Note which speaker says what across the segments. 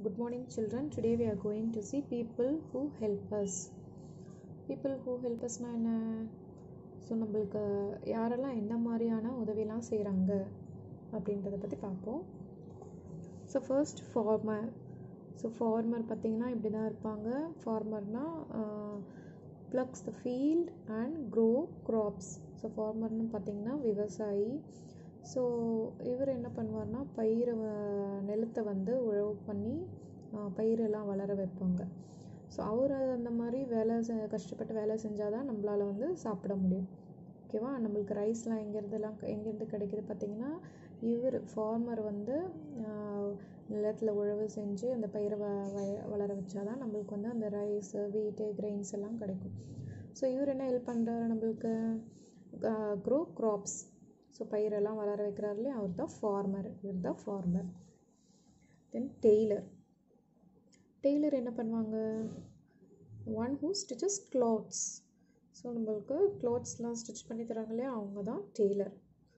Speaker 1: Good morning, children. Today we are going to see people who help us. People who help usனா என்ன so நம்மளுக்கு யாரெல்லாம் என்ன மாதிரியான உதவியெல்லாம் செய்கிறாங்க அப்படின்றத பற்றி பார்ப்போம் so first farmer so farmer பார்த்திங்கன்னா இப்படி தான் இருப்பாங்க ஃபார்மர்னால் ploughs the field and grow crops so ஃபார்மர்னு பார்த்திங்கன்னா விவசாயி ஸோ இவர் என்ன பண்ணுவார்னா பயிரை வ- நிலத்தை வந்து உழவு பண்ணி ஆஹ், பயிரெல்லாம் வளர வைப்பாங்க ஸோ அவர் அந்த மாதிரி வேலை செ- கஷ்டப்பட்டு வேலை செஞ்சால் தான் நம்மளால் வந்து சாப்பிட முடியும் ஓகேவா நம்மளுக்கு ரைஸ்லாம் எங்கேருந்துலாம் எங்கேருந்து கிடைக்குது பார்த்திங்கன்னா இவர் ஃபார்மர் வந்து ஆஹ், நிலத்துல உழவு செஞ்சு அந்த பயிரை வ வய- வளர வச்சாதான் நம்மளுக்கு வந்து அந்த ரைஸு வீட்டு கிரெயின்ஸ் எல்லாம் கிடைக்கும் ஸோ இவர் என்ன ஹெல்ப் பண்ணுறாரு நம்மளுக்கு க்ரோ க்ராப்ஸ் ஸோ பயிரெல்லாம் வளர வைக்கிறாரு இல்லையா அவர் தான் ஃபார்மர் இவர் தான் ஃபார்மர் தென் டெய்லர் டெய்லர் என்ன பண்ணுவாங்க one who stitches clothes so நம்மளுக்கு க்ளாத்ஸ்லாம் ஸ்டிச் பண்ணி தராங்க இல்லையா அவங்க தான் tailor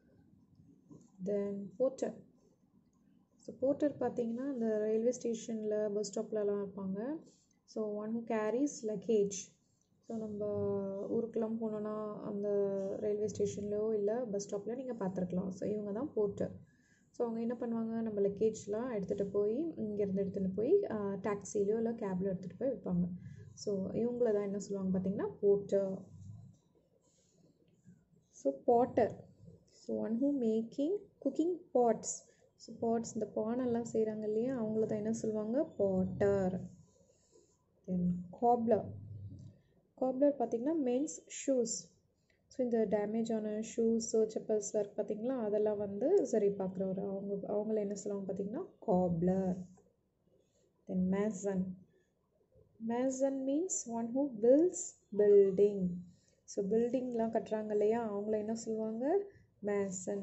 Speaker 1: then porter so porter பார்த்தீங்கன்னா இந்த ரயில்வே ஸ்டேஷனில் பஸ் ஸ்டாப்லலாம் இருப்பாங்க so one who carries luggage so நம்ம ஊருக்கெல்லாம் போனோன்னா அந்த ரயில்வே ஸ்டேஷன்லையோ இல்லை பஸ் ஸ்டாப்பில் நீங்கள் பார்த்துருக்கலாம் ஸோ இவங்க தான் போர்ட்டர் ஸோ அவங்க என்ன பண்ணுவாங்க நம்ம லக்கேஜ்லாம் எடுத்துகிட்டு போய் இங்கேருந்து எடுத்துகிட்டு போய் டாக்ஸிலையோ இல்லை கேப்லையோ எடுத்துகிட்டு போய் வைப்பாங்க ஸோ இவங்கள தான் என்ன சொல்லுவாங்க பார்த்தீங்கன்னா porter so potter so one who making cooking pots so pots இந்த பானெல்லாம் செய்கிறாங்க இல்லையா அவங்கள தான் என்ன சொல்லுவாங்க பாட்டர் தென் காப்லர் காப்லர் பார்த்தீங்கன்னா மென்ஸ் ஷூஸ் ஸோ இந்த டேமேஜ் ஆன ஷூஸ் செப்பல்ஸ் ஒர்க் பார்த்தீங்களா அதெல்லாம் வந்து சரி பார்க்குறவர் அவங்க அவங்கள என்ன சொல்லுவாங்க பார்த்தீங்கன்னா cobbler then mason mason means one who builds building so பில்டிங்லாம் கட்டுறாங்க இல்லையா அவங்கள என்ன சொல்லுவாங்க mason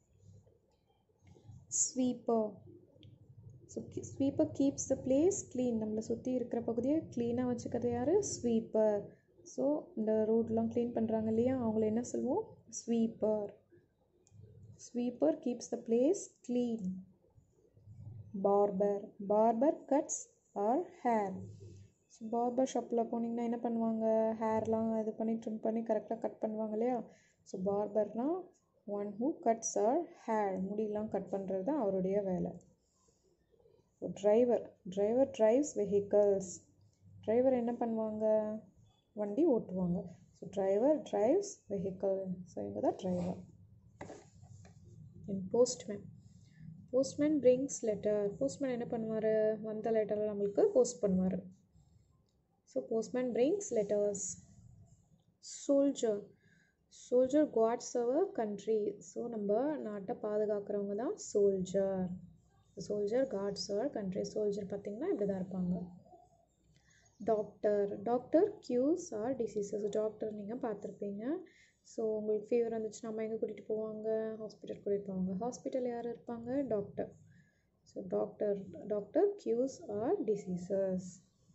Speaker 1: sweeper so sweeper keeps the place clean நம்மளை சுற்றி இருக்கிற பகுதியை க்ளீனாக வச்சுக்கிறது யார் ஸ்வீப்பர் ஸோ இந்த ரோட்லாம் க்ளீன் பண்ணுறாங்க இல்லையா அவங்கள என்ன சொல்லுவோம் sweeper sweeper keeps the place clean barber barber cuts our hair so barber ஷாப்பில் போனீங்கன்னா என்ன பண்ணுவாங்க ஹேர்லாம் இது பண்ணி ட்ரிம் பண்ணி கரெக்டாக கட் பண்ணுவாங்க இல்லையா ஸோ பார்பர்னால் one who cuts our hair முடியெல்லாம் கட் பண்ணுறது தான் அவருடைய வேலை so driver driver drives vehicles driver என்ன பண்ணுவாங்க வண்டி ஓட்டுவாங்க so driver drives vehicle so இவங்க தான் driver and postman postman brings letter postman என்ன பண்ணுவார் வந்த லெட்டரில் நம்மளுக்கு போஸ்ட் பண்ணுவார் so postman brings letters soldier soldier guards our country so நம்ம நாட்டை பாதுகாக்கிறவங்க தான் soldier soldier guards our country soldier பார்த்திங்கன்னா இப்படி தான் இருப்பாங்க doctor doctor cures our diseases doctor நீங்கள் பார்த்துருப்பீங்க ஸோ உங்களுக்கு ஃபீவர் வந்துச்சுன்னா நம்ம எங்கே கூட்டிகிட்டு போவாங்க ஹாஸ்பிட்டல் கூட்டிகிட்டு போவாங்க ஹாஸ்பிட்டல் யார் இருப்பாங்க doctor so doctor doctor cures our diseases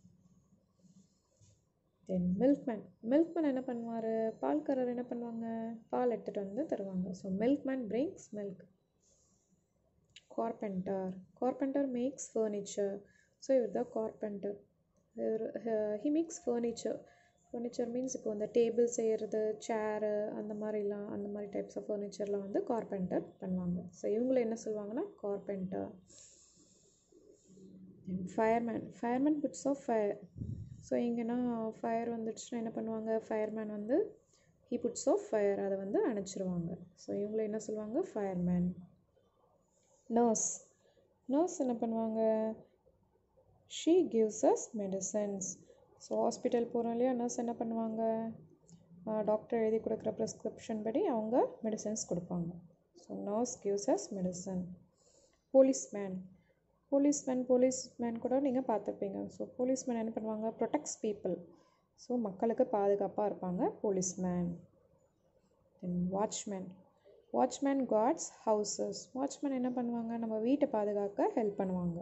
Speaker 1: then milkman milkman என்ன பண்ணுவார் பால்காரர் என்ன பண்ணுவாங்க பால் எடுத்துகிட்டு வந்து தருவாங்க so milkman brings milk carpenter carpenter makes furniture so இவர் தான் கார்பெண்டர் இவர் he makes furniture furniture means இப்போ இந்த டேபிள் செய்கிறது சேரு அந்த மாதிரிலாம் அந்த மாதிரி டைப்ஸ் ஆஃப் ஃபர்னிச்சர்லாம் வந்து கார்பெண்டர் பண்ணுவாங்க ஸோ இவங்கள என்ன சொல்லுவாங்கன்னா carpenter fireman fireman puts off fire so எங்கன்னா ஃபயர் வந்துடுச்சுன்னா என்ன பண்ணுவாங்க ஃபயர்மேன் வந்து ஹி புட்ஸ் ஆஃப் ஃபயர் அதை வந்து அணைச்சிருவாங்க ஸோ இவங்கள என்ன சொல்லுவாங்க ஃபயர்மேன் நர்ஸ் நர்ஸ் என்ன பண்ணுவாங்க she gives us medicines so hospital போகிறோம் இல்லையா நர்ஸ் என்ன பண்ணுவாங்க டாக்டர் எழுதி கொடுக்குற ப்ரிஸ்கிரிப்ஷன் படி அவங்க மெடிசன்ஸ் கொடுப்பாங்க so nurse gives us medicine policeman policeman policeman கூட நீங்கள் பார்த்துருப்பீங்க ஸோ போலீஸ்மேன் என்ன பண்ணுவாங்க ப்ரொடெக்ட்ஸ் பீப்புள் ஸோ மக்களுக்கு பாதுகாப்பாக இருப்பாங்க policeman then watchman watchman guards houses watchman என்ன பண்ணுவாங்க நம்ம வீட்டை பாதுகாக்க ஹெல்ப் பண்ணுவாங்க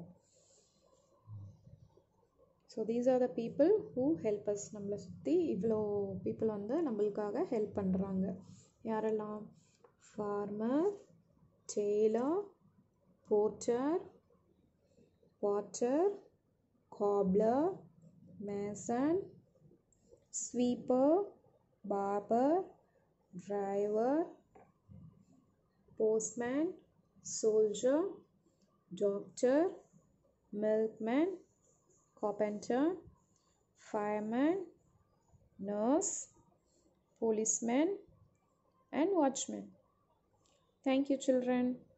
Speaker 1: so these are the people who help us நம்மளை சுற்றி இவ்வளோ பீப்புள் வந்து நம்மளுக்காக ஹெல்ப் பண்ணுறாங்க யாரெல்லாம் farmer tailor porter water cobbler mason sweeper barber driver postman soldier doctor milkman carpenter fireman nurse policeman and watchman thank you children